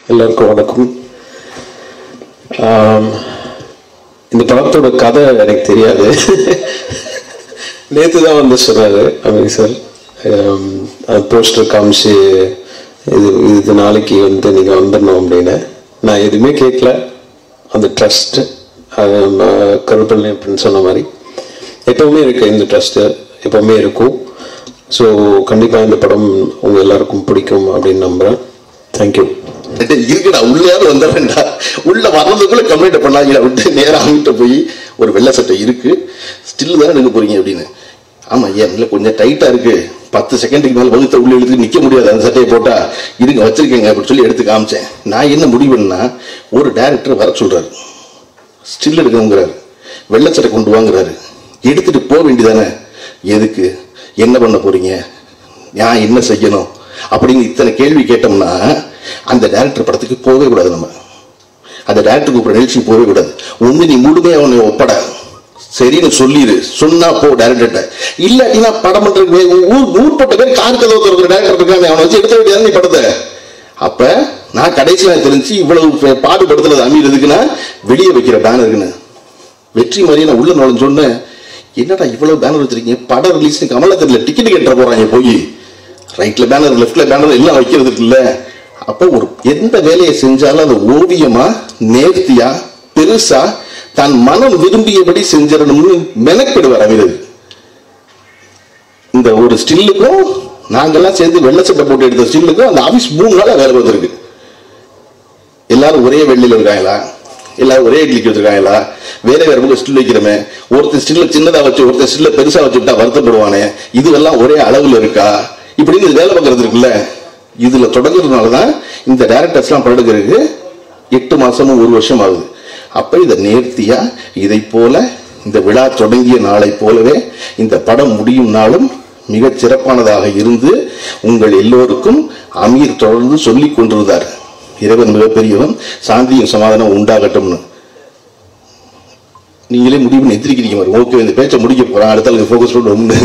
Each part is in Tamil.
எல்லாருக்கும் வணக்கம் ஆம், இந்த படத்தோட கதை எனக்கு தெரியாது நேற்று தான் வந்து சொன்னாரு அமீர் சார் ஆம், அது போஸ்டர் காமிச்சு இது இது நாளைக்கு வந்து நீங்கள் வந்துடணும் அப்படின்னு நான் எதுவுமே கேட்கல அந்த ட்ரஸ்ட் கருப்பள்ளி அப்படின்னு சொன்ன மாதிரி எப்பவுமே இருக்கு இந்த ட்ரஸ்ட்டு எப்பவுமே இருக்கும் ஸோ கண்டிப்பாக இந்த படம் உங்கள் எல்லாருக்கும் பிடிக்கும் அப்படின்னு நம்புகிறேன் தேங்க்யூ டேய், இருக்குடா உள்ளேயாவது வந்துடுறேன்டா உள்ள வர்றதுக்குள்ள கம்ப்ளைண்ட் பண்ணாங்க விட்டு நேரா அவங்ககிட்ட போய் ஒரு வெள்ளை சட்டை இருக்கு ஸ்டில் தானே எடுக்க போறீங்க அப்படின்னு ஆமா ஏன் இல்லை கொஞ்சம் டைட்டா இருக்கு பத்து செகண்டுக்கு மேல வகுத்த உள்ள இழுத்து நிக்க முடியாது அந்த சட்டையை போட்டா இருங்க வச்சிருக்கேங்க அப்படின்னு சொல்லி எடுத்து காமிச்சேன் நான் என்ன முடிவுன்னா ஒரு டைரக்டர் வர சொல்றாரு ஸ்டில் எடுக்கணுங்கிறாரு வெள்ளை சட்டை கொண்டு வாங்குறாரு எடுத்துட்டு போக வேண்டியதானே எதுக்கு என்ன பண்ண போறீங்க நான் என்ன செய்யணும் அப்படின்னு இத்தனை கேள்வி கேட்டோம்னா அந்த டேரக்டர் படத்துக்கு போகவே கூடாது நம்ம அந்த டேரக்டர் கூப்பிட நிகழ்ச்சிக்கு போகவே கூடாது ஒண்ணு நீ முழுமையா அவனை ஒப்பட சரின்னு சொல்லிடு சொன்னா போ டேரக்டர்கிட்ட இல்லாட்டினா படம் பண்றதுக்கு ஊர் ஊர்பட்ட பேர் கார் கதவு திறக்கிற டேரக்டர் இருக்காங்க அவனை வச்சு எடுத்த வேண்டியதானே நீ படத்தை அப்ப நான் கடைசியில் எனக்கு தெரிஞ்சு இவ்வளவு பாடுபடுத்துறது அமீர் எதுக்குன்னா வெளியே வைக்கிற பேனருக்குன்னு வெற்றி மாதிரி நான் உள்ள நுழைஞ்ச சொன்னேன் என்னடா இவ்வளவு பேனர் வச்சிருக்கீங்க படம் ரிலீஸ் கமலத்தில் டிக்கெட் கட்டுற போறாங்க போய் ரைட்ல பேனர் லெஃப்ட்ல பேனர் எல்லாம் வைக்கிறது இல்ல அப்போ ஒரு எந்த வேலையை செஞ்சாலும் அது ஓவியமா நேர்த்தியா பெருசா தான் மனம் விரும்பியபடி செஞ்சிடணும்னு மெனக்கெடுவார் அமீரது இந்த ஒரு ஸ்டில்லுக்கும் நாங்கெல்லாம் சேர்ந்து வெள்ளை சட்டை போட்டு எடுத்த ஸ்டில்லுக்கும் அந்த ஆபீஸ் மூணு நாளா வேலை பார்த்துருக்கு எல்லாரும் ஒரே வெள்ளியில் இருக்காங்களா எல்லாரும் ஒரே இட்லிக்கு வச்சிருக்காங்களா வேற வேற பக்கம் ஸ்டில் வைக்கிறோமே ஒருத்தர் ஸ்டில்ல சின்னதா வச்சு ஒருத்தர் ஸ்டில்ல பெருசா வச்சு விட்டா வருத்தப்படுவானே இதுவெல்லாம் ஒரே அளவுல இருக்கா இப்படின்னு இது வேலை பார்க்கறது இருக்குல்ல இதுல தொடங்குறதுனால தான் இந்த டேரக்டர்ஸ்லாம் படம் எடுக்கிறதுக்கு எட்டு மாசமும் ஒரு வருஷம் ஆகுது அப்ப இதை நேர்த்தியா இதை போல இந்த விழா தொடங்கிய நாளை போலவே இந்த படம் முடியும் நாளும் மிகச் சிறப்பானதாக இருந்து உங்கள் எல்லோருக்கும் அமீர் தொடர்ந்து சொல்லிக் கொண்டிருந்தார் இறைவன் மிகப்பெரியவன் சாந்தியும் சமாதானம் உண்டாகட்டும்னு நீங்களே முடிவு பண்ணி எத்திரிக்கிறீங்க மாதிரி ஓகே இந்த பேச்சை முடிக்க போறான் அடுத்த ஆளுக்கு ஃபோக்கஸ் பண்ணுவோம்னு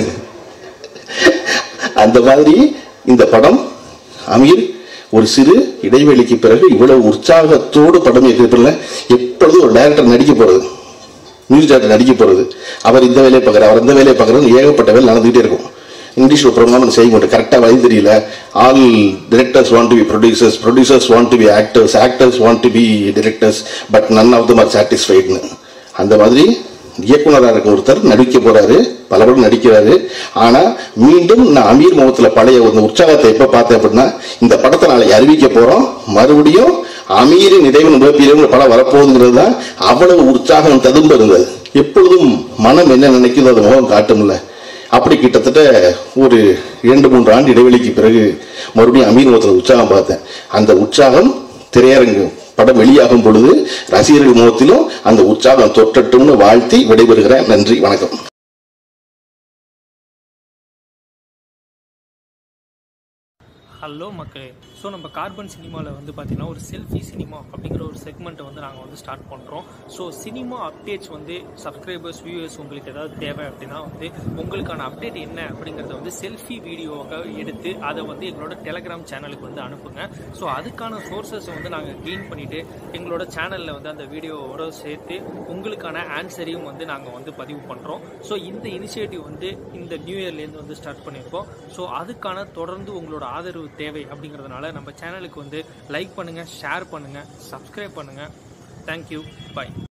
அந்த மாதிரி இந்த படம் அமீர் ஒரு சிறு இடைவெளிக்கு பிறகு இவ்வளவு உற்சாகத்தோடு படம் ஏற்றிருப்பில்ல எப்பொழுதும் ஒரு டைரக்டர் நடிக்க போறது மியூசிக் டைரக்டர் நடிக்க போறது அவர் இந்த வேலையை பார்க்குறாரு அவர் இந்த வேலையை பார்க்குறது ஏகப்பட்ட வேலை நடந்துகிட்டே இருக்கும் இங்கிலீஷ்ல ப்ரோக்ராம் செய்ய மாட்டோம் கரெக்டாக வழி தெரியல all directors want to be producers producers want to be actors actors want to be directors but none of them are சாட்டிஸ்ஃபைட்னு அந்த மாதிரி இயக்குனராக இருக்க ஒருத்தர் நடிக்க போறாரு பல படம் நடிக்கிறாரு ஆனா மீண்டும் நான் அமீர் முகத்துல பழைய ஒரு உற்சாகத்தை எப்ப பார்த்தேன் அப்படின்னா இந்த படத்தை நாளைக்கு அறிவிக்க போறோம் மறுபடியும் அமீரின் இறைவன் உபப்பிரிவு படம் வரப்போகுதுங்கிறது தான் அவ்வளவு உற்சாகம் ததும்ப இருந்தது எப்பொழுதும் மனம் என்ன நினைக்குதோ அது முகம் காட்டும்ல அப்படி கிட்டத்தட்ட ஒரு இரண்டு மூன்று ஆண்டு இடைவெளிக்கு பிறகு மறுபடியும் அமீர் முகத்தில் உற்சாகம் பார்த்தேன் அந்த உற்சாகம் திரையரங்கு படம் வெளியாகும் பொழுது ரசிகர்கள் முகத்திலும் அந்த உற்சாகம் தொற்றட்டும்னு வாழ்த்தி விடைபெறுகிறேன் நன்றி வணக்கம் ஹலோ மக்களே ஸோ நம்ம கார்பன் சினிமாவில் வந்து பார்த்தீங்கன்னா ஒரு செல்ஃபி சினிமா அப்படிங்கிற ஒரு செக்மெண்ட்டை வந்து நாங்கள் வந்து ஸ்டார்ட் பண்ணுறோம் ஸோ சினிமா அப்டேட்ஸ் வந்து சப்ஸ்கிரைபர்ஸ் வியூவர்ஸ் உங்களுக்கு ஏதாவது தேவை அப்படின்னா வந்து உங்களுக்கான அப்டேட் என்ன அப்படிங்கிறத வந்து செல்ஃபி வீடியோவாக எடுத்து அதை வந்து எங்களோட டெலகிராம் சேனலுக்கு வந்து அனுப்புங்க ஸோ அதுக்கான சோர்சஸ் வந்து நாங்கள் க்ளீன் பண்ணிவிட்டு எங்களோட சேனலில் வந்து அந்த வீடியோவோட சேர்த்து உங்களுக்கான ஆன்சரையும் வந்து நாங்கள் வந்து பதிவு பண்ணுறோம் ஸோ இந்த இனிஷியேட்டிவ் வந்து இந்த நியூ இயர்லேருந்து வந்து ஸ்டார்ட் பண்ணியிருக்கோம் ஸோ அதுக்கான தொடர்ந்து உங்களோட ஆதரவு தேவை அப்படிங்கிறதுனால நம்ம சேனலுக்கு வந்து லைக் பண்ணுங்கள் ஷேர் பண்ணுங்கள் சப்ஸ்கிரைப் பண்ணுங்கள் தேங்க்யூ பை